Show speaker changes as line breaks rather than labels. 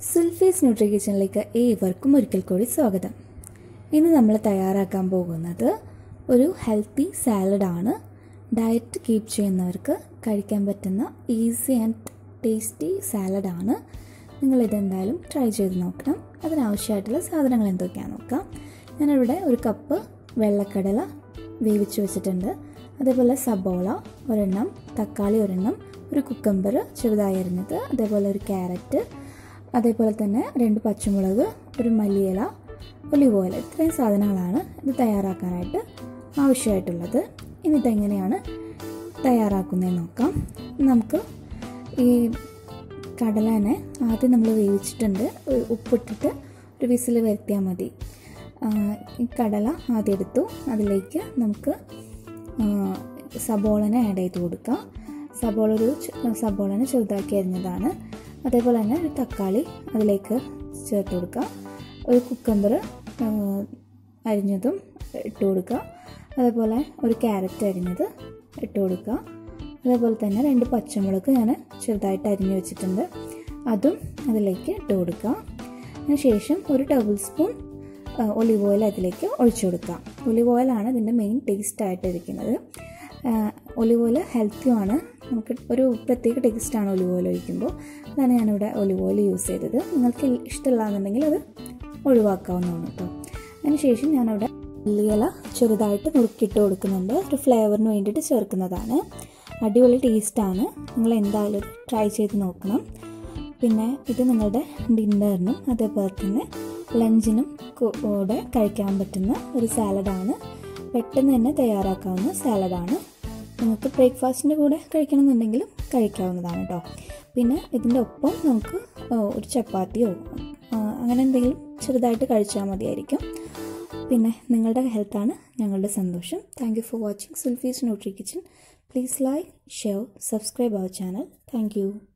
സുൽഫീസ് nutri കിച്ചണിലേക്ക് ഏവർക്കും ഒരിക്കൽ കൂടി സ്വാഗതം ഇന്ന് നമ്മൾ തയ്യാറാക്കാൻ പോകുന്നത് ഒരു ഹെൽത്തി സാലഡാണ് ഡയറ്റ് കീപ്പ് ചെയ്യുന്നവർക്ക് കഴിക്കാൻ പറ്റുന്ന ഈസി ആൻഡ് ടേസ്റ്റി സാലഡാണ് നിങ്ങളിതെന്തായാലും ട്രൈ ചെയ്ത് നോക്കണം അതിനാവശ്യമായിട്ടുള്ള സാധനങ്ങൾ എന്തൊക്കെയാണെന്ന് നോക്കാം ഞാനിവിടെ ഒരു കപ്പ് വെള്ളക്കടല വേവിച്ച് വെച്ചിട്ടുണ്ട് അതേപോലെ സബോള ഒരെണ്ണം തക്കാളി ഒരെണ്ണം ഒരു കുക്കമ്പർ ചെറുതായി അരിഞ്ഞത് അതേപോലെ ഒരു ക്യാരറ്റ് അതേപോലെ തന്നെ രണ്ട് പച്ചമുളക് ഒരു മല്ലിയില ഒലിവ് ഓയിൽ ഇത്രയും സാധനങ്ങളാണ് ഇത് തയ്യാറാക്കാനായിട്ട് ആവശ്യമായിട്ടുള്ളത് ഇനി ഇതെങ്ങനെയാണ് തയ്യാറാക്കുന്നതെന്ന് നോക്കാം നമുക്ക് ഈ കടലനെ ആദ്യം നമ്മൾ വേവിച്ചിട്ടുണ്ട് ഒരു ഉപ്പിട്ടിട്ട് ഒരു വിസിൽ വരുത്തിയാൽ മതി ഈ കടല ആദ്യം എടുത്തു അതിലേക്ക് നമുക്ക് സബോളനെ ആഡ് ചെയ്ത് കൊടുക്കാം സബോള ഒരു സബോളനെ ചെറുതാക്കി അരിഞ്ഞതാണ് അതേപോലെ തന്നെ ഒരു തക്കാളി അതിലേക്ക് ചേർത്ത് കൊടുക്കുക ഒരു കുക്കമ്പർ അരിഞ്ഞതും ഇട്ട് കൊടുക്കുക അതേപോലെ ഒരു ക്യാരറ്റ് അരിഞ്ഞത് ഇട്ട് കൊടുക്കുക അതേപോലെ തന്നെ രണ്ട് പച്ചമുളക് ഞാൻ ചെറുതായിട്ട് അരിഞ്ഞു വെച്ചിട്ടുണ്ട് അതും അതിലേക്ക് ഇട്ട് കൊടുക്കുക അതിനുശേഷം ഒരു ടേബിൾ സ്പൂൺ ഒലിവ് ഓയിൽ അതിലേക്ക് ഒഴിച്ചു കൊടുക്കുക ഒലിവ് ഓയിലാണ് ഇതിൻ്റെ മെയിൻ ടേസ്റ്റ് ആയിട്ട് ഇരിക്കുന്നത് ഒലിവ് ഓയിൽ ഹെൽത്തിയുമാണ് നമുക്ക് ഒരു പ്രത്യേക ടേസ്റ്റാണ് ഒലിവ് ഓയിൽ ഒഴിക്കുമ്പോൾ അതാണ് ഞാനിവിടെ ഒലിവ് ഓയിൽ യൂസ് ചെയ്തത് നിങ്ങൾക്ക് ഇഷ്ടമില്ലാന്നുണ്ടെങ്കിൽ അത് ഒഴിവാക്കാവുന്നതാണ് കേട്ടോ അതിനുശേഷം ഞാനവിടെ ഉള്ളിയില ചെറുതായിട്ട് നുറുക്കിയിട്ട് കൊടുക്കുന്നുണ്ട് ഒരു ഫ്ലേവറിന് വേണ്ടിയിട്ട് ചേർക്കുന്നതാണ് അടിപൊളി ടേസ്റ്റാണ് നിങ്ങൾ എന്തായാലും ട്രൈ ചെയ്ത് നോക്കണം പിന്നെ ഇത് നിങ്ങളുടെ ഡിന്നറിനും അതേപോലെ തന്നെ ലഞ്ചിനും കൂടെ കഴിക്കാൻ പറ്റുന്ന ഒരു സാലഡാണ് പെട്ടെന്ന് തന്നെ തയ്യാറാക്കാവുന്ന സാലഡാണ് നിങ്ങൾക്ക് ബ്രേക്ക്ഫാസ്റ്റിൻ്റെ കൂടെ കഴിക്കണമെന്നുണ്ടെങ്കിലും കഴിക്കാവുന്നതാണ് കേട്ടോ പിന്നെ ഇതിൻ്റെ ഒപ്പം നമുക്ക് ഒരു ചപ്പാത്തിയോ അങ്ങനെ എന്തെങ്കിലും ചെറുതായിട്ട് കഴിച്ചാൽ മതിയായിരിക്കും പിന്നെ നിങ്ങളുടെ ഹെൽത്താണ് ഞങ്ങളുടെ സന്തോഷം thank you for watching Zulfi's nutri kitchen please like share subscribe our channel thank U